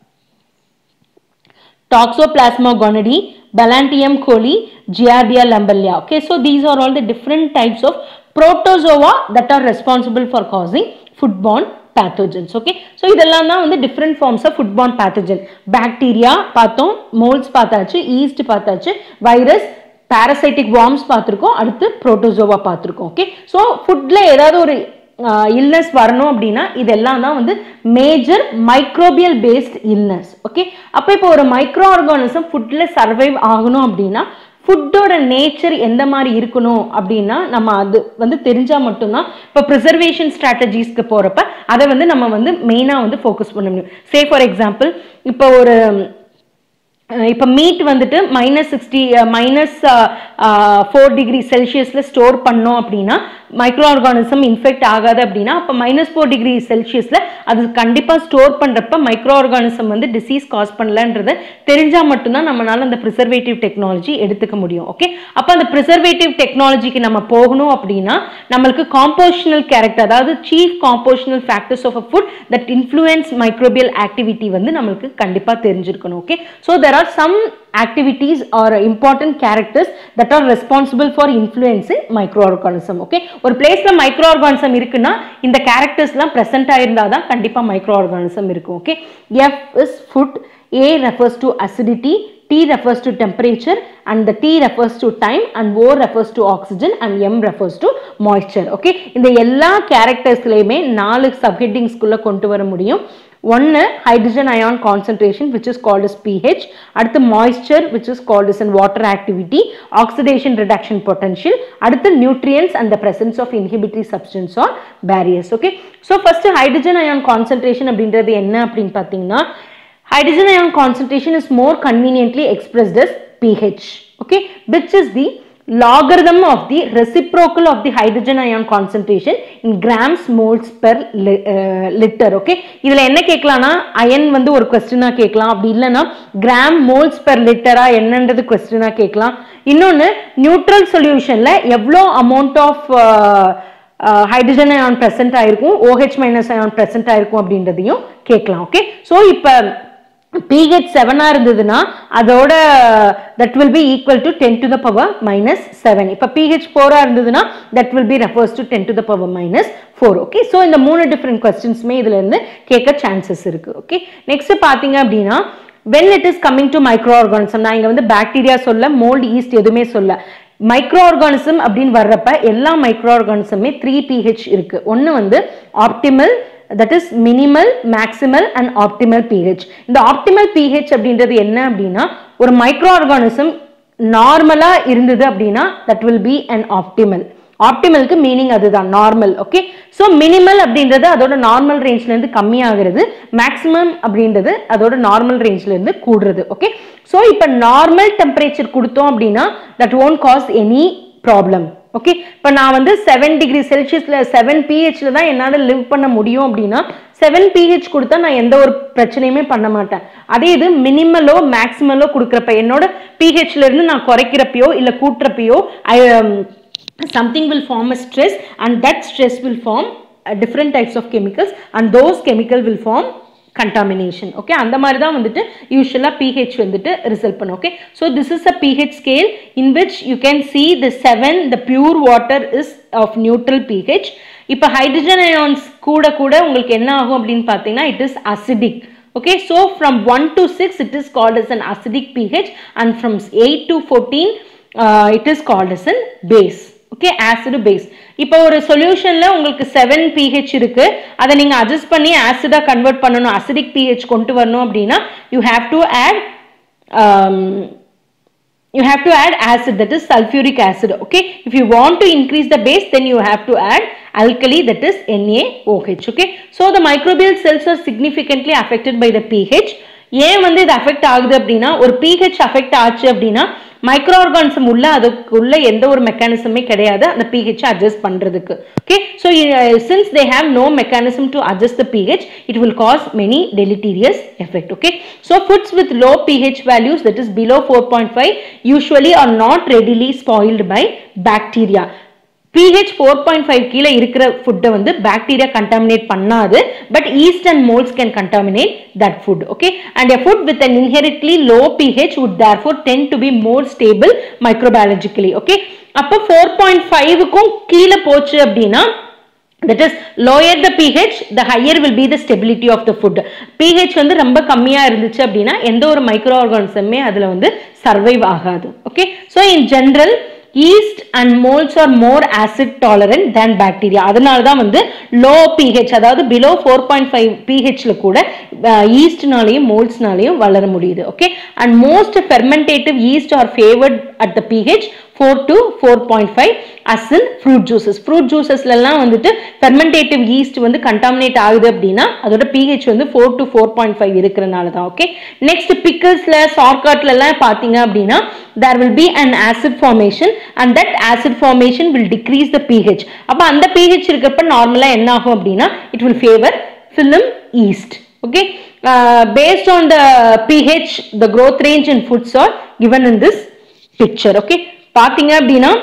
toxoplasma gonadie balantium coli giardia lambelia okay so these are all the different types of protozoa that are responsible for causing foodborne pathogens okay so இதெல்லாம் தான் வந்து different forms of foodborne pathogen bacteria பார்த்தோம் molds பார்த்தாச்சு yeast பார்த்தாச்சு virus parasitic worms பார்த்துருக்கோம் அடுத்து protozoa பார்த்துருக்கோம் okay so ஃபுட்டில் ஏதாவது ஒரு இல்னஸ் வரணும் அப்படின்னா இதெல்லாம் தான் வந்து major microbial based illness okay அப்போ இப்போ ஒரு மைக்ரோ ஆர்கானிசம் ஃபுட்டில் சர்வைவ் ஆகணும் அப்படின்னா ஃபுட்டோட நேச்சர் எந்த மாதிரி இருக்கணும் அப்படின்னா நம்ம அது வந்து தெரிஞ்சால் மட்டும்தான் இப்போ ப்ரிசர்வேஷன் ஸ்ட்ராட்டஜிஸ்க்கு போகிறப்ப அதை வந்து நம்ம வந்து மெயினாக வந்து ஃபோக்கஸ் பண்ண முடியும் சே ஃபார் எக்ஸாம்பிள் இப்போ ஒரு இப்போ மீட் வந்துட்டு minus sixty minus four degree செல்சியஸில் ஸ்டோர் பண்ணோம் அப்படின்னா மைக்ரோ ஆர்கானிசம் இன்ஃபெக்ட் ஆகாது அப்படின்னா அப்போ மைனஸ் ஃபோர் டிகிரி செல்சியஸில் அது கண்டிப்பாக ஸ்டோர் பண்ணுறப்ப மைக்ரோ ஆர்கானிசம் வந்து டிசீஸ் காஸ் பண்ணலன்றதை தெரிஞ்சால் மட்டும்தான் நம்மளால அந்த ப்ரிசர்வேட்டிவ் டெக்னாலஜி எடுத்துக்க முடியும் ஓகே அப்போ அந்த ப்ரிசர்வேட்டிவ் டெக்னாலஜிக்கு நம்ம போகணும் அப்படின்னா நம்மளுக்கு காம்போஷனல் கேரக்டர் அதாவது chief compositional factors of a food that influence microbial activity வந்து நம்மளுக்கு கண்டிப்பாக தெரிஞ்சிருக்கணும் okay so there are some activities or important characters that are responsible for influencing microorganism okay ஒரு பிளேஸ்ல மைக்ரோ ஆர்கானிசம் இருக்குன்னா இந்த கேரக்டர்ஸ்லாம் ப்ரெசென்ட் ஆயிருந்தா தான் கண்டிப்பா மைக்ரோ ஆர்கானிசம் இருக்கும் okay F is food A refers to acidity T refers to temperature and the T refers to time and O refers to oxygen and M refers to moisture okay இந்த எல்லா கேரக்டர்ஸ்லையுமே நாலு சப்ஹெட்டிங்ஸ்குள்ள கொண்டு வர முடியும் ஒன்று hydrogen ion concentration which is called is pH அடுத்து moisture which is called is in water activity oxidation reduction potential அடுத்து nutrients and the presence of inhibitory substances or barriers okay so first hydrogen ion concentration அப்படின்றது என்ன அப்படின்னு பார்த்தீங்கன்னா hydrogen ion concentration is more conveniently expressed as pH okay which is the logarithm of the reciprocal of the hydrogen ion concentration in grams moles per li, uh, liter okay இதுல என்ன கேட்கலாம்னா iron வந்து ஒரு கொஸ்டினா கேட்கலாம் அப்படி இல்லைன்னா gram moles per லிட்டரா என்னன்றது கொஸ்டினா கேட்கலாம் இன்னொன்னு நியூட்ரல் சொல்யூஷன்ல எவ்வளோ amount of hydrogen ion present ஆயிருக்கும் OH மைனஸ் அயான் present ஆயிருக்கும் அப்படின்றதையும் கேட்கலாம் ஓகே ஸோ இப்போ pH செவனா இருந்ததுன்னா அதோட that will be equal to ten to the power minus seven இப்போ pH ஃபோரா இருந்ததுன்னா that will be refers to ten to the power minus four okay so இந்த மூணு டிஃப்ரெண்ட் கொஸ்டின்ஸுமே இதுல இருந்து கேட்க சான்சஸ் இருக்கு ஓகே நெக்ஸ்ட் பார்த்தீங்க அப்படின்னா when it is coming to microorganism நான் இங்க வந்து பாக்டீரியா சொல்ல மோல்ட் ஈஸ்ட் எதுவுமே சொல்ல மைக்ரோ ஆர்கானிசம் அப்படின்னு வர்றப்ப எல்லா மைக்ரோ ஆர்கானிசமே த்ரீ பிஹெச் இருக்கு ஒன்று வந்து optimal that is minimal maximal and optimal pH இந்த ஆப்டிமல் பிஹெச் அப்படின்றது என்ன அப்படின்னா ஒரு மைக்ரோ ஆர்கானிசம் நார்மலா இருந்தது அப்படின்னா that will be an optimal ஆப்டிமலுக்கு மீனிங் அதுதான் நார்மல் ஓகே ஸோ மினிமல் அப்படின்றது அதோட நார்மல் ரேஞ்ச்ல இருந்து கம்மியாகிறது மேக்ஸிமம் அப்படின்றது அதோட நார்மல் ரேஞ்ச்ல இருந்து கூடுறது ஓகே ஸோ இப்போ நார்மல் டெம்பரேச்சர் கொடுத்தோம் அப்படின்னா that won't cause any problem okay இப்போ நான் வந்து செவன் டிகிரி செல்சியஸ்ல செவன் பிஹெச்ல தான் என்னால் லிவ் பண்ண முடியும் அப்படின்னா செவன் பிஹெச் கொடுத்தா நான் எந்த ஒரு பிரச்சனையுமே பண்ண மாட்டேன் அதே இது மினிமலோ மேக்ஸிமலோ கொடுக்குறப்ப என்னோட பிஹெச்ல இருந்து நான் குறைக்கிறப்பயோ இல்லை கூட்டுறப்பயோ ஐ something will form a stress and that stress will form uh, different types of chemicals and those chemical will form contamination okay அந்த மாதிரி தான் வந்துட்டு யூஸ்வலாக pH வந்துட்டு ரிசல்ட் பண்ணும் okay so this is a pH scale in which you can see the seven the pure water is of neutral pH இப்போ hydrogen ions கூட கூட உங்களுக்கு என்ன ஆகும் அப்படின்னு பார்த்தீங்கன்னா it is acidic okay so from 1 to 6 it is called as an acidic pH and from 8 to 14 uh, it is called as an base okay acid base இப்போ ஒரு சொல்யூஷன்ல உங்களுக்கு செவன் பிஹெச் இருக்கு அதை நீங்க அட்ஜஸ்ட் பண்ணி ஆசிடா கன்வெர்ட் பண்ணணும் acidic pH கொண்டு வரணும் அப்படின்னா you have to add you have to add acid that is sulfuric acid okay if you want to increase the base then you have to add alkali that is NaOH okay so the microbial cells are significantly affected by the pH ஏன் வந்து இது affect ஆகுது அப்படின்னா ஒரு pH affect ஆச்சு அப்படின்னா micro organism உள்ள அதுக்குள்ள எந்த ஒரு மெக்கானிசமே கிடையாது அந்த pH அட்ஜஸ்ட் பண்றதுக்கு okay so since they have no mechanism to adjust the pH it will cause many deleterious effect okay so foods with low pH values that is below 4.5 usually are not readily spoiled by bacteria pH 4.5 கீழே இருக்கிற ஃபுட்டை வந்து bacteria contaminate பண்ணாது but yeast and moulds can contaminate that food okay and a food with an inherently low pH would therefore tend to be more stable microbiologically okay அப்போ four point ஃபைவுக்கும் கீழே போச்சு அப்படின்னா that is lower the pH the higher will be the stability of the food pH வந்து ரொம்ப கம்மியா இருந்துச்சு அப்படின்னா எந்த ஒரு மைக்ரோ ஆர்கானிசமே அதுல வந்து சர்வைவ் ஆகாது okay so in general yeast and moulds are more acid tolerant than bacteria அதனால தான் வந்து லோ பிஹெச் அதாவது பிலோ ஃபோர் பாயிண்ட் ஃபைவ் பிஹெச்ல கூட ஈஸ்ட்னாலையும் மோல்ஸ்னாலையும் வளர முடியுது okay and most fermentative yeast are favoured at the pH four to four point five as in fruit juices fruit ஜூசஸ்லாம் வந்துட்டு ஃபெர்மெண்டேட்டிவ் ஈஸ்ட் வந்து கண்டாமினேட் ஆகுது அப்படின்னா அதோட பிஹெச் வந்து four to four point five இருக்கிறனால தான் ஓகே நெக்ஸ்ட் பிக்கிள்ஸ்ல சார்காட்லலாம் பார்த்தீங்க அப்படின்னா there will be an acid formation and that acid formation will decrease the pH அப்போ அந்த பிஹெச் இருக்கிறப்ப நார்மலாக என்ன ஆகும் அப்படின்னா it will favour film yeast okay uh, based on the ph the growth range in foods are given in this picture okay பாத்தீங்க அப்படின்னா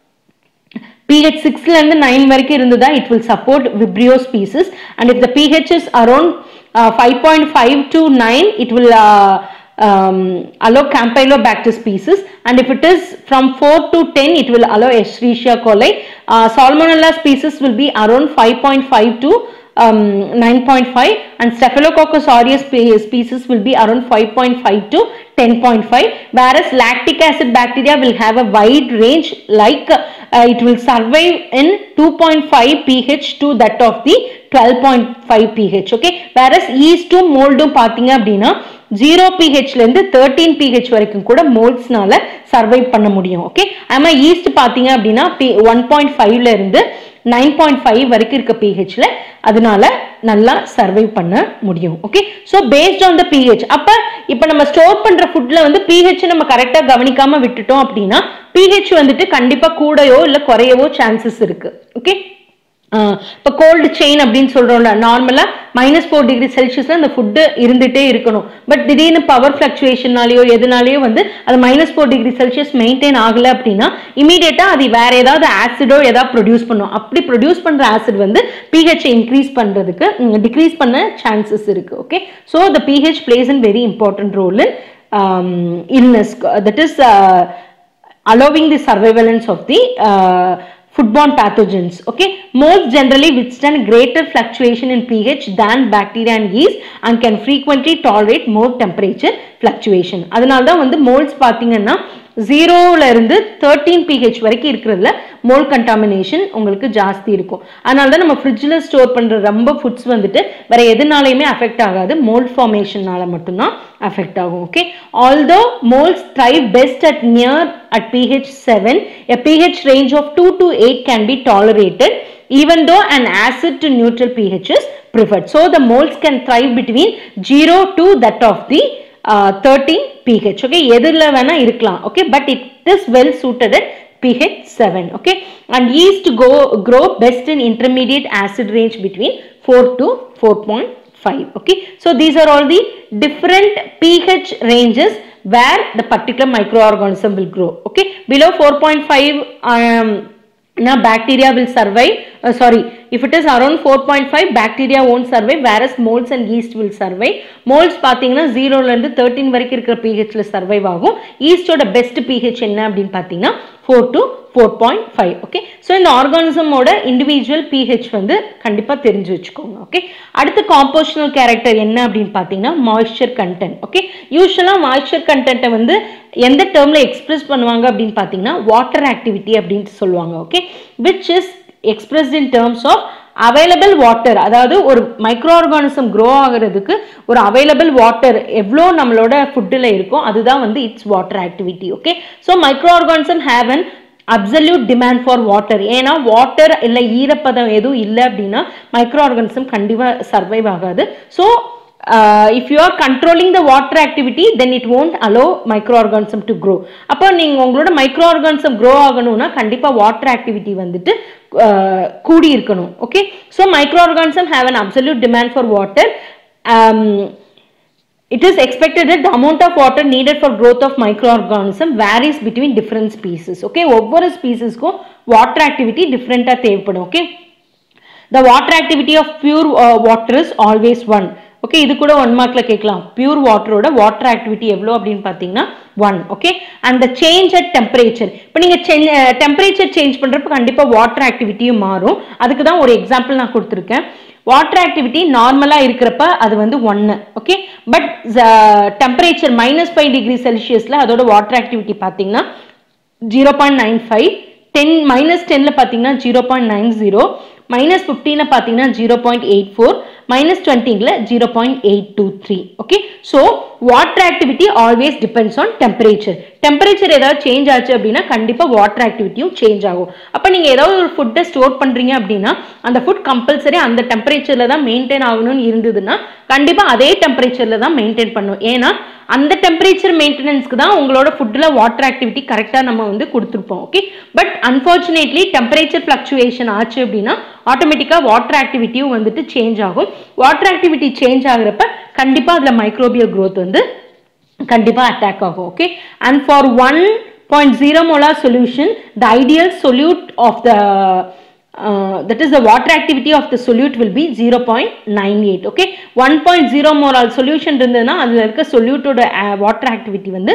pH 6 ல இருந்து 9 வரைக்கும் இருந்ததா it will support vibrio species and if the pH is around uh, 5.5 to 9 it will uh, um, allow Campylobacter species and if it is from 4 to 10 it will allow Escherichia coli uh, Salmonella species will be around 5.5 to um, 9.5 and Staphylococcus aureus spe- species will be around 5.5 to 10.5 whereas lactic acid bacteria will have a wide range like uh, it will survive in 2.5 pH to that of the 12.5 pH okay whereas yeast to mold பார்த்தீங்க அப்படின்னா zero பிஹெச்ல இருந்து thirteen pH வரைக்கும் கூட மோல்ட்ஸ்னால சர்வை பண்ண முடியும் okay ஆமா east பாத்தீங்க அப்படின்னா ஒன் பாயிண்ட் ஃபைவ்ல இருந்து நைன் பாயிண்ட் ஃபைவ் வரைக்கும் இருக்க பிஹெச்ல அதனால நல்லா சர்வை பண்ண முடியும் okay so based on the pH அப்ப இப்ப நம்ம ஸ்டோர் பண்ற ஃபுட்ல வந்து பிஹெச் நம்ம கரெக்டா கவனிக்காம விட்டுட்டோம் அப்படின்னா பிஹெச் வந்துட்டு கண்டிப்பா கூடயோ இல்ல குறையவோ சான்சஸ் இருக்கு ஓகே இப்போ கோல்டு செயின் அப்படின்னு சொல்றோம்ல நார்மலா மைனஸ் ஃபோர் டிகிரி செல்சியஸ்ல அந்த ஃபுட்டு இருந்துட்டே இருக்கணும் பட் திடீர்னு பவர் ஃபிளக்சுவேஷனாலேயோ எதுனாலேயோ வந்து அது minus four degree Celsius maintain ஆகல அப்படின்னா இமீடியட்டா அது வேற ஏதாவது ஆசிடோ ஏதாவது ப்ரொடியூஸ் பண்ணும் அப்படி ப்ரொடியூஸ் பண்ற ஆசிட் வந்து பிஹெச் இன்க்ரீஸ் பண்றதுக்கு டிக்ரீஸ் பண்ண சான்சஸ் இருக்கு okay so the pH plays in very important role in illness that is allowing the surveillance of the uh, foodborne pathogens okay molds generally withstand greater fluctuation in ph than bacteria and yeast and can frequently tolerate more temperature fluctuation அதனால தான் வந்து moulds பார்த்தீங்கன்னா ஜீரோல இருந்து thirteen pH வரைக்கும் இருக்கிறதுல mole contamination உங்களுக்கு ஜாஸ்தி இருக்கும் அதனால தான் நம்ம ஃப்ரிட்ஜில் ஸ்டோர் பண்ணுற ரொம்ப ஃபுட்ஸ் வந்துட்டு வேற எதுனாலையுமே அஃபெக்ட் ஆகாது மோல்ட் ஃபார்மேஷனால மட்டும்தான் அஃபெக்ட் ஆகும் okay although moulds thrive best at near at pH seven a pH range of two to eight can be tolerated even though an acid to neutral pH is preferred. So the moles can thrive between 0 to that of the uh, 13 pH. Okay, எதிரில் வேணா இருக்கலாம். Okay, but it is well suited at pH 7. Okay, and yeast go grow best in intermediate acid range between 4 to 4.5. Okay, so these are all the different pH ranges where the particular microorganism will grow. Okay, below 4.5. Um, now bacteria will survive uh, sorry if it is around 4.5 bacteria won't survive whereas molds and yeast will survive molds பார்த்தீங்கன்னா ஜீரோல இருந்து thirteen வரைக்கும் இருக்கிற பிஹெச்ல survive ஆகும் ஈஸ்டோட best pH என்ன அப்படின்னு பார்த்தீங்கன்னா four to four point five okay so இந்த ஆர்கானிசமோட இண்டிவிஜுவல் பிஹெச் வந்து கண்டிப்பாக தெரிஞ்சு வச்சுக்கோங்க ஓகே அடுத்து காம்போஷனல் கேரக்டர் என்ன அப்படின்னு பார்த்தீங்கன்னா மாய்ஸ்சர் கண்டென்ட் ஓகே யூஸ்வலாக மாய்ஸ்சர் கண்டென்ட்டை வந்து எந்த டேர்மில் எக்ஸ்பிரஸ் பண்ணுவாங்க அப்படின்னு பார்த்தீங்கன்னா வாட்டர் ஆக்டிவிட்டி அப்படின்ட்டு சொல்லுவாங்க okay which is expressed in terms of available water அதாவது ஒரு மைக்ரோ ஆர்கானிசம் க்ரோ ஆகிறதுக்கு ஒரு அவைலபிள் வாட்டர் எவ்வளோ நம்மளோட ஃபுட்டில் இருக்கோ அதுதான் வந்து it's water activity okay so micro organism have an absolute demand for water ஏன்னா வாட்டர் இல்லை ஈரப்பதம் எதுவும் இல்லை அப்படின்னா மைக்ரோ ஆர்கானிசம் கண்டிப்பாக சர்வைவ் ஆகாது so uh, if you are controlling the water activity then it won't allow microorganism to grow அப்போ நீங்க உங்களோட மைக்ரோ ஆர்கானிசம் க்ரோ ஆகணும்னா கண்டிப்பா வாட்டர் ஆக்டிவிட்டி வந்துட்டு uh, கூடி இருக்கணும் okay so micro organism have an absolute demand for water it is expected that the amount of water needed for growth of microorganism varies between different species okay ஒவ்வொரு ஸ்பீசிஸ்க்கும் water activity டிஃப்ரெண்ட்டாக தேவைப்படும் okay the water activity of pure uh, water is always one okay இது கூட one மார்க்ல கேட்கலாம் pure வாட்டரோட water activity எவ்வளோ அப்படின்னு பார்த்தீங்கன்னா ஒன் ஓகே அந்த சேஞ்ச் அட் டெம்பரேச்சர் இப்போ நீங்கள் டெம்பரேச்சர் சேஞ்ச் பண்ணுறப்ப கண்டிப்பாக வாட்டர் ஆக்டிவிட்டியும் மாறும் அதுக்கு தான் ஒரு எக்ஸாம்பிள் நான் கொடுத்துருக்கேன் வாட்டர் ஆக்டிவிட்டி நார்மலாக இருக்கிறப்ப அது வந்து ஒன்று okay but temperature minus five degree செல்சியஸில் அதோட வாட்டர் ஆக்டிவிட்டி பார்த்தீங்கன்னா zero point nine five ten minus டென்னில் பார்த்தீங்கன்னா zero point nine zero minus ஃபிஃப்டீனில் பார்த்தீங்கன்னா zero point eight four minus டுவெண்ட்டிங்கில் zero point eight two three okay so water activity always depends on temperature temperature ஏதாவது change ஆச்சு அப்படின்னா கண்டிப்பாக water ஆக்டிவிட்டியும் change ஆகும் அப்போ நீங்கள் ஏதாவது ஒரு ஃபுட்டை ஸ்டோர் பண்ணுறீங்க அப்படின்னா அந்த ஃபுட் கம்பல்சரி அந்த டெம்பரேச்சரில் தான் மெயின்டைன் ஆகணும்னு இருந்ததுன்னா கண்டிப்பாக அதே டெம்பரேச்சரில் தான் மெயின்டைன் பண்ணும் ஏன்னா அந்த டெம்பரேச்சர் மெயின்டெனன்ஸ்க்கு தான் உங்களோட ஃபுட்டில் வாட்டர் ஆக்டிவிட்டி கரெக்டாக நம்ம வந்து கொடுத்துருப்போம் okay but unfortunately temperature fluctuation ஆச்சு அப்படின்னா ஆட்டோமேட்டிக்காக வாட்டர் ஆக்டிவிட்டியும் வந்துட்டு சேஞ்ச் ஆகும் வாட்டர் ஆக்டிவிட்டி சேஞ்ச் ஆகுறப்ப கண்டிப்பாக அதில் மைக்ரோபியல் growth வந்து கண்டிப்பாக அட்டாக் ஆகும் okay and for one point zero molar solution the ideal solute of the that is the water activity of the solute will be 0.98 okay 1.0 molar solution இருந்ததுன்னா அதுல இருக்க solute-ஓட water activity வந்து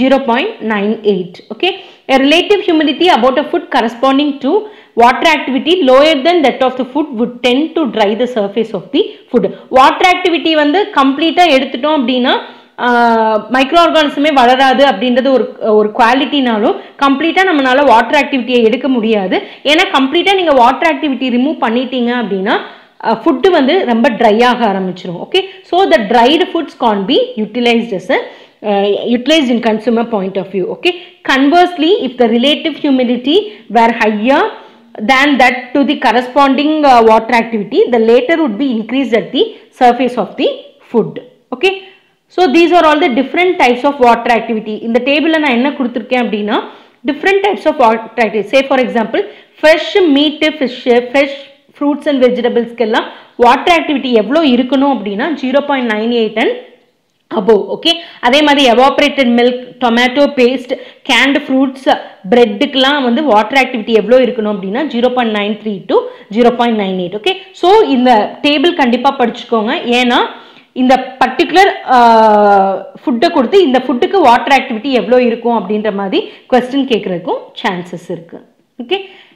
0.98 okay a relative humidity about a food corresponding to water activity lower than that of the food would tend to dry the surface of the food water activity வந்து கம்ப்ளீட்டா எடுத்துட்டோம் அப்படின்னா micro ஆர்கானிசமே வளராது அப்படின்றது ஒரு ஒரு குவாலிட்டினாலும் கம்ப்ளீட்டாக நம்மளால வாட்டர் ஆக்டிவிட்டியை எடுக்க முடியாது ஏன்னா கம்ப்ளீட்டாக நீங்கள் வாட்டர் ஆக்டிவிட்டி ரிமூவ் பண்ணிட்டீங்க அப்படின்னா ஃபுட்டு வந்து ரொம்ப ட்ரை ஆக ஆரம்பிச்சிடும் okay so the dried foods can be utilised as utilized in consumer point of view okay conversely if the relative humidity were higher than that to the corresponding uh, water activity the later would be increased at the surface of the food okay so these are all the different types of water activity இந்த டேபிளில் நான் என்ன கொடுத்துருக்கேன் அப்படின்னா different types of water activity say for example fresh meat fish fresh fruits and வெஜிடபிள்ஸ்க்கெல்லாம் water activity எவ்வளோ இருக்கணும் அப்படின்னா zero point nine eight and above okay அதே மாதிரி evaporated milk tomato paste canned fruits பிரெட்டுக்கெலாம் வந்து வாட்டர் ஆக்டிவிட்டி எவ்வளோ இருக்கணும் அப்படின்னா zero point nine three to zero point nine eight okay so இந்த டேபிள் கண்டிப்பாக படிச்சுக்கோங்க ஏன்னா இந்த பர்டிகுலர் ஃபுட்டை கொடுத்து இந்த ஃபுட்டுக்கு வாட்டர் ஆக்டிவிட்டி எவ்வளோ இருக்கும் அப்படின்ற மாதிரி கொஸ்டின் கேட்குறதுக்கும் சான்சஸ் இருக்குது ஓகே